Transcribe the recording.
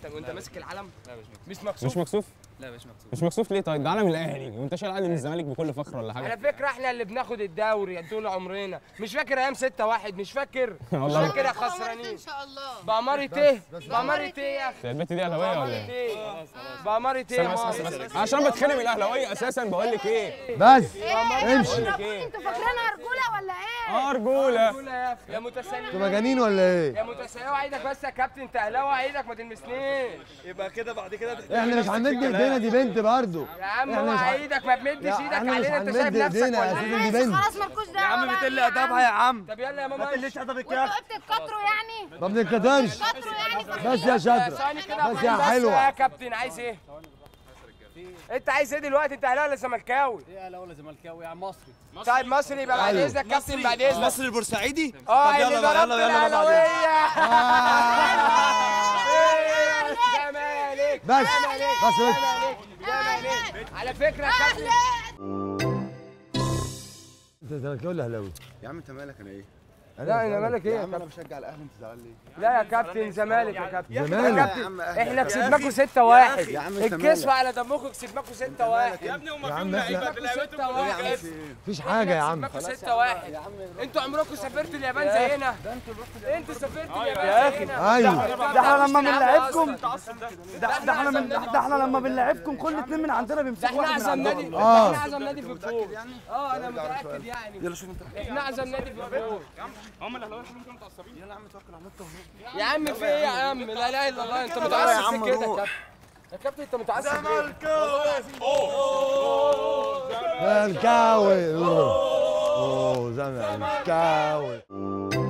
انت وانت ماسك العلم لا مش مكسوف مش مكسوف مش مكسوف لا مش مكسوف مش مكسوف ليه طيب ده علم الاهلي وانت شايل علم الزمالك بكل فخر ولا على حاجه فكره احنا اللي بناخد الدوري طول عمرنا مش فاكر ايام 6 1 مش فاكر مش والله. فاكر يا طول عمرك خسرانين ان شاء الله بأمارة ايه بأمارة ايه يا اخي هي البت دي اهلاويه ولا بأمارة ايه؟ ايه بأمارة ايه يا استنى بس ماما؟ بس بس عشان بتخانق من الاهلاويه اساسا بقول لك ايه بس امشي إيه؟ انتوا فاكرينها رجوله ولا ايه؟ اه رجوله قول يا اخي يا متسلم انتوا مجانين ولا ايه؟ يا متسلم عيدك بس يا كابتن انت اهلاوي عيدك ما تلمسنيش يبقى كده بعد كده احنا مش هنمد ايدينا دي بنت برضه يا عم إحنا هو مش ع- عيدك ما تمدش يا- ايدك إحنا مش علينا انت هنمد شايف نفسك إيدينا يا ولا سيدي. إيه؟ دي ماشي بنت. خلاص مالكوش دعوه يا عم بقى بتقل بيه ادبها يا عم طب يلا يا ماما ما تقلش ادبك وانتوا يا ايه بتتكتروا يعني؟ ما بنتكترش بتتكتروا يعني بس يا شاطره ثواني كده بس يا بس حلوه يا كابتن عايز ايه؟ انت عايز ايه دلوقتي انت اهلاوي ولا زملكاوي؟ ايه لا ولا زملكاوي يا عم مصري طيب مصري يبقى بعد أيوه. اذنك كابتن بعد اذنك مصري البورسعيدي اه طب اللي يلا بقى، ضربت يلا يلا بقى بعدين. الاهلاويه جمالك بس جمالك بس بس جمالك جمالك على فكره يا كابتن انت زملكاوي ولا اهلاوي؟ يا عم انت مالك انا ايه؟ لا انا مالك ايه يا يا عم انا كابتن بشجع الاهلي انت زعلان ليه؟ لا يا كابتن زمالك يا كابتن زمالك. يا يا كابتن عم أهلي. احنا يا كسبناكم أخي. 6 1 يا عم أنت الكسف مالك. على دمكم كسبناكم 6 1 يا ابني هم يا عم فيهم احنا لعيبه بلعيبتهم 6 يا عم 1 في ايه؟ مفيش حاجه يا عم كسبناكم 6 1 انتوا عمركم سافرتوا اليابان زينا انتوا سافرتوا اليابان يا أخي. زينا ايوه ده احنا لما بنلعبكم أصلاً. ده ده احنا من ده احنا لما بنلعبكم كل اتنين من عندنا ده بيمسكوا احنا واحد من اعظم عندهم نادي آه. ده احنا اعظم نادي في الكوره اه انا متاكد يعني يلا شوف انت احنا اعظم نادي في الكوره هم الاهلاويه كلهم كانوا متعصبين يلا يا عم توكل على الله يا عم في ايه يا عم لا اله الا الله انت متعصب في كده يا كابتن يا كابتن انت متعصب ليه؟ زملكاوي اوه زملكاوي